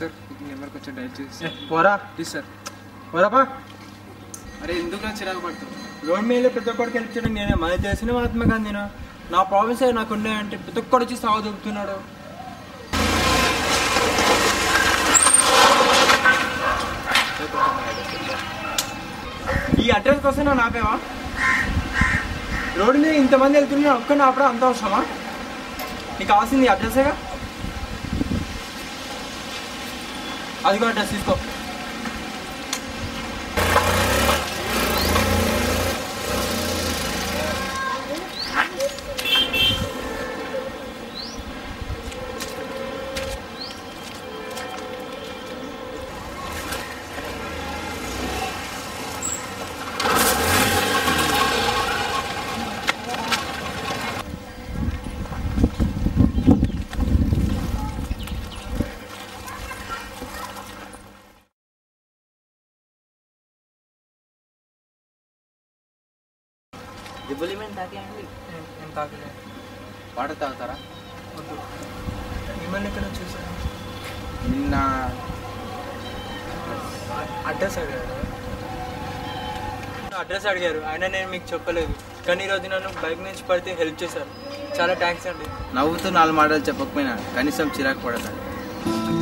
sir ఈ నెంబర్కి వచ్చి డైల్ చేసి పోరా ప్లీజ్ సార్ పోరాపా అరే ఎందుకు నా చిరాకు పడుతుంది రోడ్ మీద ప్రతి ఒక్కడికి హెల్ప్ చేయడం నేనే మన తెలిసిన మహాత్మా గాంధీ నా ప్రాబ్లమ్స్ నాకు ఉన్నాయంటే ప్రతి ఒక్కడు వచ్చి సాగు దొరుకుతున్నాడు ఈ అడ్రస్ కోసం నన్ను ఆపేవా రోడ్డు మీద ఇంతమంది వెళ్తున్నా ఒక్కడిని ఆపడం అంత అవసరమా నీకు కావాల్సింది ఈ అడ్రస్సేగా అదిగో అడ్రస్ తీసుకో రిబులిమెంట్ తాకే అండి నేను తాకలేదు వాటర్ తాగుతారా వద్దు మిమ్మల్ని ఎక్కడ చూసాను నిన్న అడ్రస్ అడిగారు అడ్రస్ అడిగారు అయినా నేను మీకు చెప్పలేదు కానీ ఈరోజు నన్ను బైక్ నుంచి పడితే హెల్ప్ చేశారు చాలా థ్యాంక్స్ అండి నవ్వుతూ నాలుగు మాటలు చెప్పకపోయినా కనీసం చిరాకు పడతాను